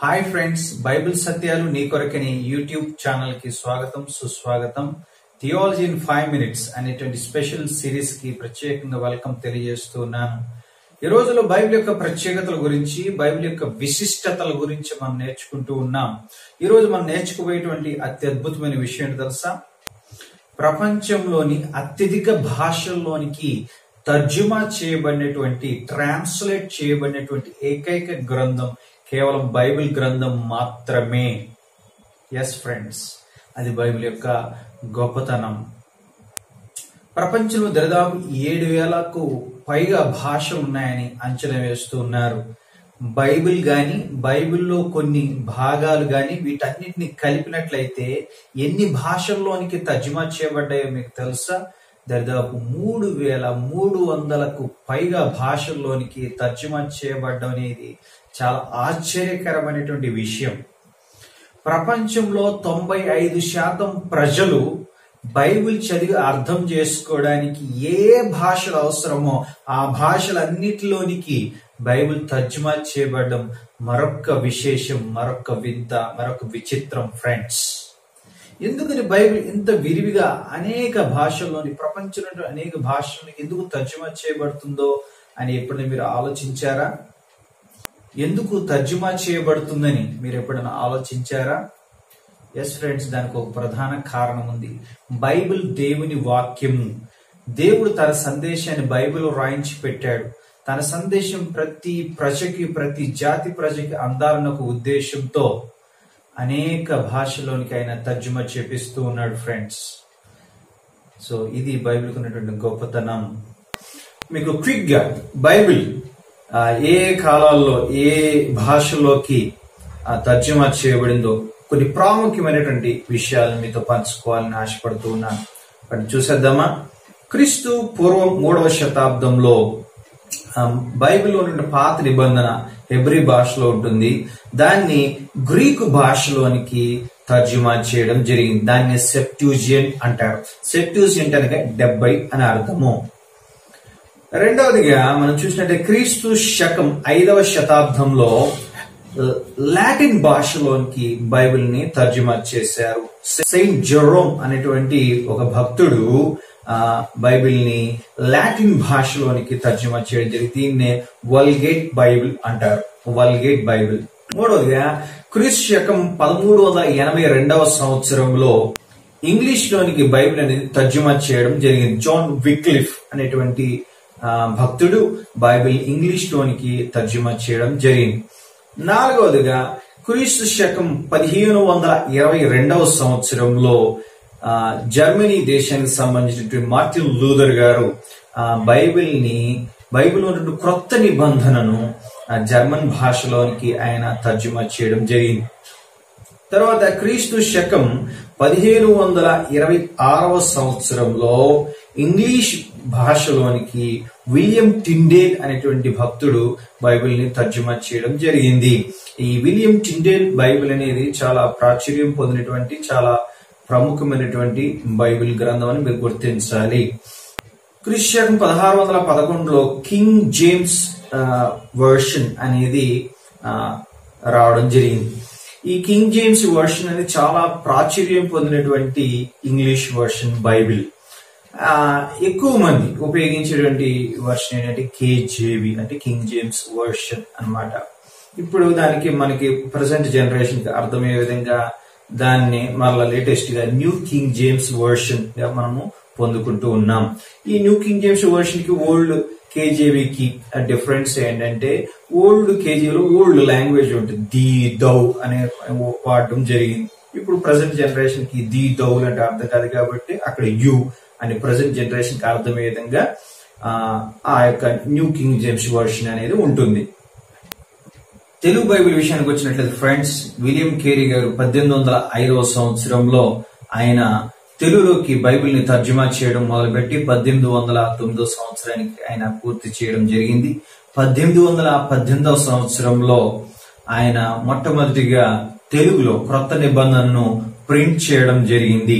Hi friends Bible సత్యాలు నీ కొరకని YouTube channel కి స్వాగతం సుస్వాగతం థియాలజీ ఇన్ ఫైవ్ మినిట్స్ అనేటువంటి స్పెషల్ సిరీస్ కి ప్రత్యేకంగా వెల్కమ్ తెలియజేస్తున్నాను ఈ రోజులో బైబిల్ యొక్క ప్రత్యేకతల గురించి బైబిల్ యొక్క విశిష్టతల గురించి మనం నేర్చుకుంటూ ఉన్నాం ఈ రోజు మనం నేర్చుకోబోయేటువంటి అత్యద్భుతమైన విషయం ఏంటో తెలుసా ప్రపంచంలోని అత్యధిక భాషల్లోనికి తర్జుమా చేయబడినటువంటి ట్రాన్స్లేట్ చేయబడినటువంటి ఏకైక గ్రంథం కేవలం బైబిల్ గ్రంథం మాత్రమే ఎస్ ఫ్రెండ్స్ అది బైబిల్ యొక్క గొప్పతనం ప్రపంచంలో దాదాపు ఏడు వేలకు పైగా భాషలు ఉన్నాయని అంచనా వేస్తూ ఉన్నారు బైబిల్ గాని బైబిల్లో కొన్ని భాగాలు గాని వీటన్నిటిని కలిపినట్లయితే ఎన్ని భాషల్లోనికి తర్జుమా చేయబడ్డాయో మీకు తెలుసా దాదాపు మూడు వేల మూడు వందలకు పైగా భాషల్లోనికి తర్జుమా చేయబడ్డం అనేది చాలా ఆశ్చర్యకరమైనటువంటి విషయం ప్రపంచంలో తొంభై ఐదు శాతం ప్రజలు బైబిల్ చదివి అర్థం చేసుకోవడానికి ఏ భాషలు అవసరమో ఆ భాషలన్నిటిలోనికి బైబిల్ తర్జుమా చేయబడడం మరొక విశేషం మరొక వింత మరొక విచిత్రం ఫ్రెండ్స్ ఎందుకని బైబిల్ ఇంత విరివిగా అనేక భాషల్లోని ప్రపంచంలో అనేక భాషల్లోని ఎందుకు తర్జుమా చేయబడుతుందో అని ఎప్పుడైనా మీరు ఆలోచించారా ఎందుకు తర్జుమా చేయబడుతుందని మీరు ఎప్పుడైనా ఆలోచించారా ఎస్ ఫ్రెండ్స్ దానికి ఒక ప్రధాన కారణం ఉంది బైబిల్ దేవుని వాక్యము దేవుడు తన సందేశాన్ని బైబిల్ రాయించి పెట్టాడు తన సందేశం ప్రతి ప్రజకి ప్రతి జాతి ప్రజకి అందాలన్న ఒక ఉద్దేశంతో అనేక భాషలోనికి ఆయన తర్జుమా చేపిస్తూ ఉన్నాడు ఫ్రెండ్స్ సో ఇది బైబిల్కి ఉన్నటువంటి గొప్పతనం మీకు క్విక్ గా బైబిల్ ఆ, ఏ కాలాల్లో ఏ భాషలోకి ఆ, తర్జుమా చేయబడిందో కొన్ని ప్రాముఖ్యమైనటువంటి విషయాలను మీతో పంచుకోవాలని ఆశపడుతూ ఉన్నాను మరి చూసేద్దామా క్రీస్తు పూర్వం మూడవ శతాబ్దంలో ఆ, బైబిల్లో ఉన్న పాత నిబంధన హెబ్రి భాషలో ఉంటుంది దాన్ని గ్రీకు భాషలోనికి తర్జుమా చేయడం జరిగింది దాన్ని సెప్ట్యూజియన్ అంటారు సెప్ట్యూజియంట్ అనగా డెబ్బై అని అర్థము రెండవదిగా మనం చూసినట్టే క్రీస్తు శకం ఐదవ శతాబ్దంలో లాటిన్ భాషలోనికి బైబిల్ ని తర్జుమా చేశారు సెయింట్ జెరోమ్ అనేటువంటి ఒక భక్తుడు ఆ బైబిల్ ని లాటిన్ భాషలోనికి తర్జుమా చేయడం జరిగింది దీన్నే వల్గేట్ బైబిల్ అంటారు వల్గేట్ బైబిల్ మూడవదిగా క్రీస్తు శకం పదమూడు వందల ఎనభై రెండవ సంవత్సరంలో ఇంగ్లీష్ లోనికి బైబిల్ అనేది తర్జుమా చేయడం జరిగింది జాన్ విక్లిఫ్ అనేటువంటి ఆ, భక్తుడు బైబిల్ ఇంగ్లీష్ లోనికి తర్జుమా చేయడం జరిగింది నాలుగవదిగా క్రీస్తు శకం పదిహేను వందల ఇరవై రెండవ సంవత్సరంలో ఆ, జర్మనీ దేశానికి సంబంధించినటువంటి మార్టిన్ లూథర్ గారు ఆ, బైబిల్ ని బైబిల్ ఉన్నటువంటి క్రొత్త నిబంధనను ఆ, జర్మన్ భాషలోనికి ఆయన తర్జుమా చేయడం జరిగింది తర్వాత క్రీస్తు శకం పదిహేను వందల ఇరవై ఆరవ సంవత్సరంలో ఇంగ్లీష్ భాషలోనికి విలియం టిండేల్ అనేటువంటి భక్తుడు బైబిల్ ని తర్జుమా చేయడం జరిగింది ఈ విలియం టిండేల్ బైబిల్ అనేది చాలా ప్రాచుర్యం పొందినటువంటి చాలా ప్రముఖమైనటువంటి బైబిల్ గ్రంథం అని మీరు గుర్తించాలి క్రిస్టియన్ పదహారు వందల పదకొండులో కింగ్ జేమ్స్ వర్షన్ అనేది ఆ, రావడం జరిగింది ఈ కింగ్ జేమ్స్ వర్షన్ అనేది చాలా ప్రాచుర్యం పొందినటువంటి ఇంగ్లీష్ వర్షన్ బైబిల్ ఆ, ఎక్కువ మంది ఉపయోగించేటువంటి వర్షన్ ఏంటంటే కేజేవి అంటే కింగ్ జేమ్స్ వర్షన్ అన్నమాట ఇప్పుడు దానికి మనకి ప్రజెంట్ జనరేషన్ కి అర్థమయ్యే విధంగా దాన్ని మళ్ళీ లేటెస్ట్ గా న్యూ కింగ్ జేమ్స్ వర్షన్ గా మనము పొందుకుంటూ ఉన్నాం ఈ న్యూ కింగ్ జేమ్స్ వర్షన్ కి ఓల్డ్ కేజేవికి డిఫరెన్స్ ఏంటంటే ఓల్డ్ కేజీలో ఓల్డ్ లాంగ్వేజ్ ఉంటుంది ది దౌ అనే వాడడం జరిగింది ఇప్పుడు ప్రజెంట్ జనరేషన్ కి ది దౌ అంటే అర్థం కాదు కాబట్టి అక్కడ యు అని ప్రజెంట్ జనరేషన్ కి అర్థమయ్యే విధంగా ఆ, ఆ యొక్క న్యూ కింగ్ జేమ్స్ వర్షన్ అనేది ఉంటుంది తెలుగు బైబిల్ విషయానికి వచ్చినట్లయితే ఫ్రెండ్స్ విలియం కేరీ గారు పద్దెనిమిది వందల ఐదవ సంవత్సరంలో ఆయన తెలుగులోకి బైబిల్ ని తర్జుమా చేయడం మొదలుపెట్టి పద్దెనిమిది వందల తొమ్మిదో సంవత్సరానికి ఆయన పూర్తి చేయడం జరిగింది పద్దెనిమిది వందల పద్దెనిమిదవ సంవత్సరంలో ఆయన మొట్టమొదటిగా తెలుగులో క్రొత్త నిబంధనను ప్రింట్ చేయడం జరిగింది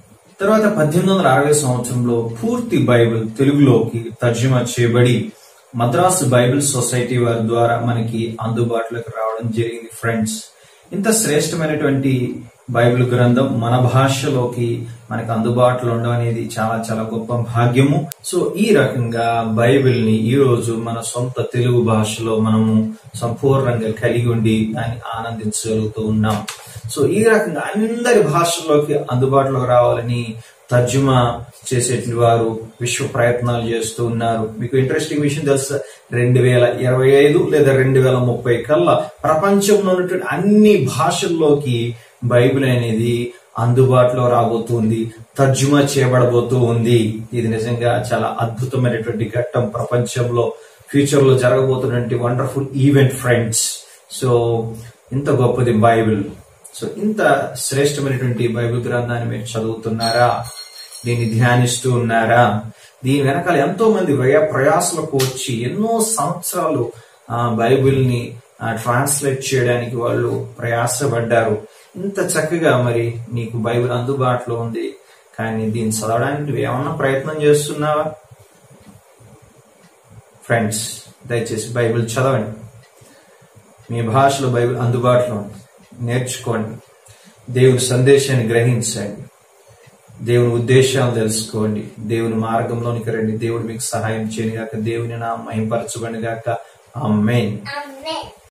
తర్వాత పద్దెనిమిది వందల అరవై సంవత్సరంలో పూర్తి బైబిల్ తెలుగులోకి తర్జుమా చేయబడి మద్రాసు బైబిల్ సొసైటీ వారి ద్వారా మనకి అందుబాటులోకి రావడం జరిగింది ఫ్రెండ్స్ ఇంత శ్రేష్టమైనటువంటి బైబిల్ గ్రంథం మన భాషలోకి మనకు అందుబాటులో ఉండడం అనేది చాలా చాలా గొప్ప భాగ్యము సో ఈ రకంగా బైబిల్ ని ఈ రోజు మన సొంత తెలుగు భాషలో మనము సంపూర్ణంగా కలిగి ఉండి దాన్ని ఆనందించగలుగుతూ ఉన్నాం సో ఈ రకంగా అందరి భాషల్లోకి అందుబాటులోకి రావాలని తర్జుమా చేసేటువంటి వారు విశ్వ ప్రయత్నాలు చేస్తూ ఉన్నారు మీకు ఇంట్రెస్టింగ్ విషయం తెలుసా రెండు వేల ఇరవై ఐదు లేదా రెండు వేల ముప్పై కల్లా ప్రపంచంలో ఉన్నటువంటి అన్ని భాషల్లోకి బైబిల్ అనేది అందుబాటులో రాబోతుంది తర్జుమా చేయబడబోతూ ఉంది ఇది నిజంగా చాలా అద్భుతమైనటువంటి ఘట్టం ప్రపంచంలో ఫ్యూచర్ లో జరగబోతున్నటువంటి వండర్ఫుల్ ఈవెంట్ ఫ్రెండ్స్ సో ఇంత గొప్పది బైబిల్ సో ఇంత శ్రేష్టమైనటువంటి బైబిల్ గ్రంథాన్ని మీరు చదువుతున్నారా దీన్ని ధ్యానిస్తూ ఉన్నారా దీని వెనకాల ఎంతో మంది వ్యయ ప్రయాసలకు వచ్చి ఎన్నో సంవత్సరాలు ఆ బైబిల్ ని ట్రాన్స్లేట్ చేయడానికి వాళ్ళు ప్రయాసపడ్డారు ఇంత చక్కగా మరి నీకు బైబిల్ అందుబాటులో ఉంది కానీ దీన్ని చదవడానికి నువ్వు ఏమన్నా ప్రయత్నం చేస్తున్నావా ఫ్రెండ్స్ దయచేసి బైబిల్ చదవండి మీ భాషలో బైబిల్ అందుబాటులో ఉంది నేర్చుకోండి దేవుని సందేశాన్ని గ్రహించండి దేవుని ఉద్దేశాలు తెలుసుకోండి దేవుని మార్గంలోనికి రండి దేవుడు మీకు సహాయం చేయని గాక దేవుని నా మహింపరచబడి గాక ఆ మెయిన్ Amen.